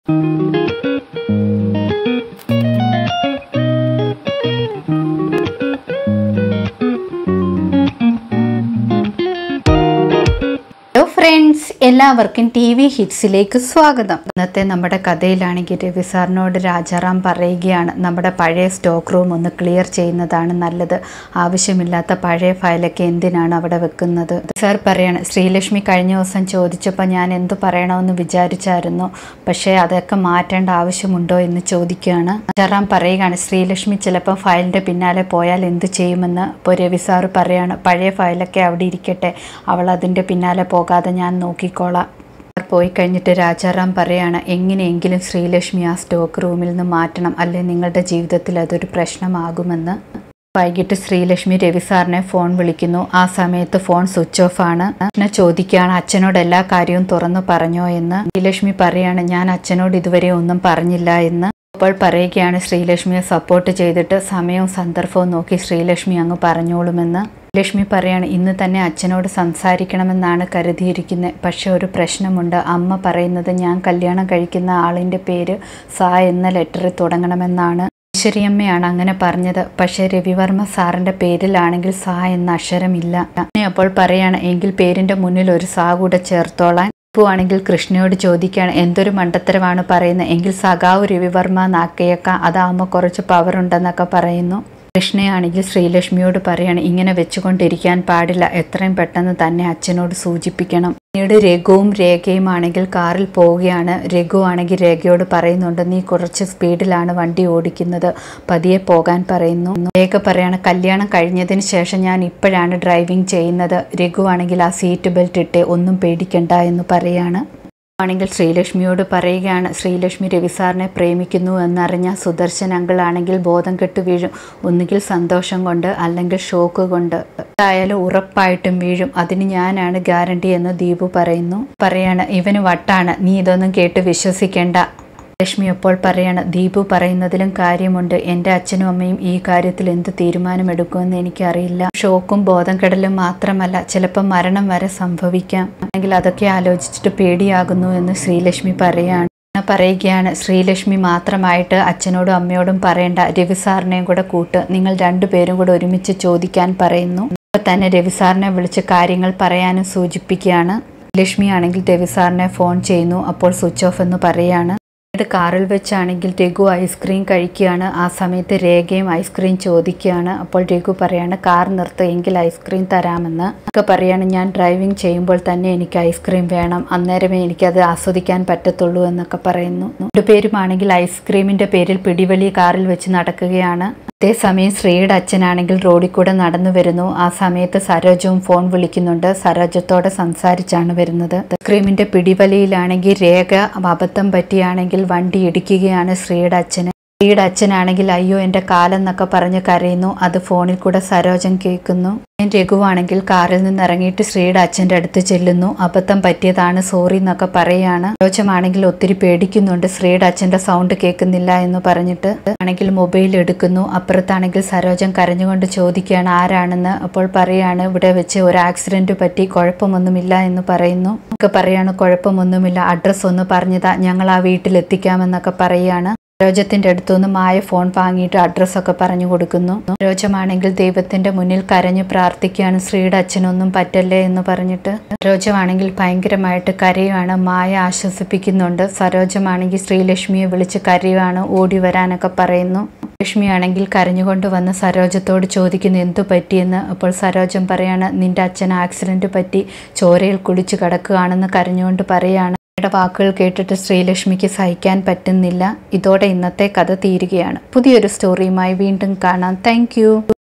hello friends എല്ലാവർക്കും T V ഹിറ്റ്സിലേക്ക് സ്വാഗതം ഇന്നത്തെ നമ്മുടെ കഥയിലാണെങ്കിൽ രവി സാറിനോട് രാജാറാം പറയുകയാണ് നമ്മുടെ പഴയ സ്റ്റോക്ക് റൂം ഒന്ന് ക്ലിയർ ചെയ്യുന്നതാണ് നല്ലത് ആവശ്യമില്ലാത്ത പഴയ ഫയലൊക്കെ എന്തിനാണ് അവിടെ വെക്കുന്നത് സാർ പറയാണ് ശ്രീലക്ഷ്മി കഴിഞ്ഞ ദിവസം ചോദിച്ചപ്പോൾ ഞാൻ എന്തു പറയണമെന്ന് വിചാരിച്ചായിരുന്നു പക്ഷേ അതൊക്കെ മാറ്റേണ്ട ആവശ്യമുണ്ടോ എന്ന് ചോദിക്കുകയാണ് രാജാറാം പറയുകയാണ് ശ്രീലക്ഷ്മി ചിലപ്പോൾ ഫയലിൻ്റെ പിന്നാലെ പോയാൽ എന്ത് ചെയ്യുമെന്ന് ഇപ്പോൾ രവി സാറ് പറയാണ് പഴയ ഫയലൊക്കെ അവിടെ ഇരിക്കട്ടെ അവൾ അതിൻ്റെ പിന്നാലെ പോകാതെ ഞാൻ നോക്കിക്കോളാം അവർ പോയി കഴിഞ്ഞിട്ട് രാജാറാം പറയാണ് എങ്ങനെയെങ്കിലും ശ്രീലക്ഷ്മി ആ സ്റ്റോക്ക് റൂമിൽ നിന്ന് മാറ്റണം അല്ലെ നിങ്ങളുടെ ജീവിതത്തിൽ അതൊരു പ്രശ്നമാകുമെന്ന് വൈകിട്ട് ശ്രീലക്ഷ്മി രവി സാറിനെ ഫോൺ വിളിക്കുന്നു ആ സമയത്ത് ഫോൺ സ്വിച്ച് ഓഫ് ആണ് പിന്നെ ചോദിക്കുകയാണ് അച്ഛനോട് എല്ലാ കാര്യവും തുറന്നു പറഞ്ഞോ എന്ന് ശ്രീലക്ഷ്മി പറയാണ് ഞാൻ അച്ഛനോട് ഇതുവരെ ഒന്നും പറഞ്ഞില്ല എന്ന് അപ്പോൾ പറയുകയാണ് ശ്രീലക്ഷ്മിയെ സപ്പോർട്ട് ചെയ്തിട്ട് സമയവും സന്ദർഭവും നോക്കി ശ്രീലക്ഷ്മി അങ്ങ് പറഞ്ഞോളുമെന്ന് ലക്ഷ്മി പറയാണ് ഇന്ന് തന്നെ അച്ഛനോട് സംസാരിക്കണമെന്നാണ് കരുതിയിരിക്കുന്നത് പക്ഷെ ഒരു പ്രശ്നമുണ്ട് അമ്മ പറയുന്നത് ഞാൻ കല്യാണം കഴിക്കുന്ന ആളിൻ്റെ പേര് സാ എന്ന ലെറ്ററിൽ തുടങ്ങണമെന്നാണ് ഈശ്വരിയമ്മയാണ് അങ്ങനെ പറഞ്ഞത് പക്ഷേ രവിവർമ്മ സാറിൻ്റെ പേരിലാണെങ്കിൽ സാ എന്ന അക്ഷരമില്ല അമ്മ അപ്പോൾ പറയാണ് എങ്കിൽ പേരിൻ്റെ മുന്നിൽ ഒരു സാ കൂടെ ചേർത്തോളാൻ ആണെങ്കിൽ കൃഷ്ണയോട് ചോദിക്കുകയാണ് എന്തൊരു മണ്ടത്തരമാണ് പറയുന്നത് എങ്കിൽ സഖാവ് രവിവർമ്മ നാക്കിയേക്കാം അതാകുമ്പോൾ കുറച്ച് പവർ ഉണ്ടെന്നൊക്കെ പറയുന്നു കൃഷ്ണയാണെങ്കിൽ ശ്രീലക്ഷ്മിയോട് പറയാണ് ഇങ്ങനെ വെച്ചുകൊണ്ടിരിക്കാൻ പാടില്ല എത്രയും പെട്ടെന്ന് തന്നെ അച്ഛനോട് സൂചിപ്പിക്കണം പിന്നീട് രഘുവും രേഖയും ആണെങ്കിൽ കാറിൽ പോവുകയാണ് രഘു ആണെങ്കിൽ രേഖയോട് പറയുന്നുണ്ട് നീ കുറച്ച് സ്പീഡിലാണ് വണ്ടി ഓടിക്കുന്നത് പതിയെ പോകാൻ പറയുന്നു രേഖ പറയാണ് കല്യാണം കഴിഞ്ഞതിന് ശേഷം ഞാൻ ഇപ്പോഴാണ് ഡ്രൈവിംഗ് ചെയ്യുന്നത് രഘു ആണെങ്കിൽ ആ സീറ്റ് ബെൽറ്റ് ഇട്ടേ ഒന്നും പേടിക്കണ്ട എന്ന് പറയാണ് ആണെങ്കിൽ ശ്രീലക്ഷ്മിയോട് പറയുകയാണ് ശ്രീലക്ഷ്മി രവിസാറിനെ പ്രേമിക്കുന്നു എന്നറിഞ്ഞ സുദർശൻ അങ്കിൾ ആണെങ്കിൽ ബോധം കെട്ട് വീഴും ഒന്നുകിൽ സന്തോഷം കൊണ്ട് അല്ലെങ്കിൽ ഷോക്ക് കൊണ്ട് ആയാലും ഉറപ്പായിട്ടും വീഴും അതിന് ഞാനാണ് ഗ്യാരണ്ടി എന്ന് ദീപു പറയുന്നു പറയാണ് ഇവന് വട്ടാണ് നീ ഇതൊന്നും കേട്ട് വിശ്വസിക്കേണ്ട ലക്ഷ്മി അപ്പോൾ പറയാണ് ദീപു പറയുന്നതിലും കാര്യമുണ്ട് എൻ്റെ അച്ഛനും അമ്മയും ഈ കാര്യത്തിൽ എന്ത് തീരുമാനമെടുക്കുമെന്ന് എനിക്കറിയില്ല ഷോക്കും ബോധം കെടലും മാത്രമല്ല ചിലപ്പോൾ മരണം വരെ സംഭവിക്കാം അല്ലെങ്കിൽ അതൊക്കെ ആലോചിച്ചിട്ട് പേടിയാകുന്നു എന്ന് ശ്രീലക്ഷ്മി പറയാണ് പറയുകയാണ് ശ്രീലക്ഷ്മി മാത്രമായിട്ട് അച്ഛനോടും അമ്മയോടും പറയേണ്ട രവി സാറിനെയും കൂടെ കൂട്ട് നിങ്ങൾ രണ്ടുപേരും കൂടെ ഒരുമിച്ച് ചോദിക്കാൻ പറയുന്നു അപ്പോൾ തന്നെ രവി സാറിനെ വിളിച്ച് കാര്യങ്ങൾ പറയാനും സൂചിപ്പിക്കുകയാണ് ലക്ഷ്മി ആണെങ്കിൽ രവി സാറിനെ ഫോൺ ചെയ്യുന്നു അപ്പോൾ സ്വിച്ച് ഓഫ് എന്ന് പറയാണ് പിന്നീട് കാറിൽ വെച്ചാണെങ്കിൽ രഘു ഐസ്ക്രീം കഴിക്കുകയാണ് ആ സമയത്ത് രേഖയും ഐസ്ക്രീം ചോദിക്കുകയാണ് അപ്പോൾ രഘു പറയാണ് കാർ നിർത്ത് എങ്കിൽ ഐസ്ക്രീം തരാമെന്ന് ഒക്കെ പറയാണ് ഞാൻ ഡ്രൈവിംഗ് ചെയ്യുമ്പോൾ തന്നെ എനിക്ക് ഐസ്ക്രീം വേണം അന്നേരമേ എനിക്കത് ആസ്വദിക്കാൻ പറ്റത്തുള്ളൂ എന്നൊക്കെ പറയുന്നു രണ്ടുപേരുമാണെങ്കിൽ ഐസ്ക്രീമിന്റെ പേരിൽ പിടിവലി കാറിൽ വെച്ച് നടക്കുകയാണ് അതേസമയം ശ്രീയുടെ അച്ഛനാണെങ്കിൽ റോഡിൽ കൂടെ നടന്നു വരുന്നു ആ സമയത്ത് സരോജവും ഫോൺ വിളിക്കുന്നുണ്ട് സരോജത്തോടെ സംസാരിച്ചാണ് വരുന്നത് ക്രീമിന്റെ പിടിവലിയിലാണെങ്കിൽ രേഖ അബദ്ധം പറ്റിയാണെങ്കിൽ വണ്ടി ഇടിക്കുകയാണ് ശ്രീയുടെ അച്ഛന് ശ്രീയുടെ അച്ഛനാണെങ്കിൽ അയ്യോ എൻ്റെ കാലെന്നൊക്കെ പറഞ്ഞ് കരയുന്നു അത് ഫോണിൽ കൂടെ സരോജൻ കേൾക്കുന്നു രഘുവാണെങ്കിൽ കാറിൽ നിന്ന് ഇറങ്ങിയിട്ട് ശ്രീയുടെ അച്ഛൻ്റെ അടുത്ത് ചെല്ലുന്നു അബദ്ധം പറ്റിയതാണ് സോറി എന്നൊക്കെ പറയാണ് സരോജമാണെങ്കിൽ ഒത്തിരി പേടിക്കുന്നുണ്ട് ശ്രീയുടെ അച്ഛൻ്റെ സൗണ്ട് കേൾക്കുന്നില്ല എന്ന് പറഞ്ഞിട്ട് ആണെങ്കിൽ മൊബൈൽ എടുക്കുന്നു അപ്പുറത്താണെങ്കിൽ സരോജൻ കരഞ്ഞുകൊണ്ട് ചോദിക്കുകയാണ് ആരാണെന്ന് അപ്പോൾ പറയാണ് ഇവിടെ വെച്ച് ഒരു ആക്സിഡന്റ് പറ്റി കുഴപ്പമൊന്നുമില്ല എന്ന് പറയുന്നു ഒക്കെ പറയാണ് കുഴപ്പമൊന്നുമില്ല അഡ്രസ്സ് ഒന്ന് പറഞ്ഞതാ ഞങ്ങൾ ആ വീട്ടിൽ എത്തിക്കാമെന്നൊക്കെ പറയാണ് രോജത്തിന്റെ അടുത്തുനിന്ന് മായ ഫോൺ വാങ്ങിയിട്ട് അഡ്രസ്സൊക്കെ പറഞ്ഞു കൊടുക്കുന്നു രോജമാണെങ്കിൽ ദൈവത്തിന്റെ മുന്നിൽ കരഞ്ഞു പ്രാർത്ഥിക്കുകയാണ് ശ്രീയുടെ അച്ഛനൊന്നും പറ്റല്ലേ എന്ന് പറഞ്ഞിട്ട് രോജമാണെങ്കിൽ ഭയങ്കരമായിട്ട് കരയുവാണ് മായ ആശ്വസിപ്പിക്കുന്നുണ്ട് സരോജമാണെങ്കിൽ ശ്രീലക്ഷ്മിയെ വിളിച്ച് കരയുവാണ് ഓടി വരാനൊക്കെ പറയുന്നു ലക്ഷ്മിയാണെങ്കിൽ കരഞ്ഞുകൊണ്ട് വന്ന് സരോജത്തോട് ചോദിക്കുന്നു എന്തു പറ്റിയെന്ന് അപ്പോൾ സരോജം പറയാണ് നിന്റെ അച്ഛൻ ആക്സിഡന്റ് പറ്റി ചോരയിൽ കുളിച്ച് കിടക്കുകയാണെന്ന് കരഞ്ഞുകൊണ്ട് പറയാണ് യുടെ വാക്കുകൾ കേട്ടിട്ട് ശ്രീലക്ഷ്മിക്ക് സഹിക്കാൻ പറ്റുന്നില്ല ഇതോടെ ഇന്നത്തെ കഥ തീരുകയാണ് പുതിയൊരു സ്റ്റോറിയുമായി വീണ്ടും കാണാം താങ്ക്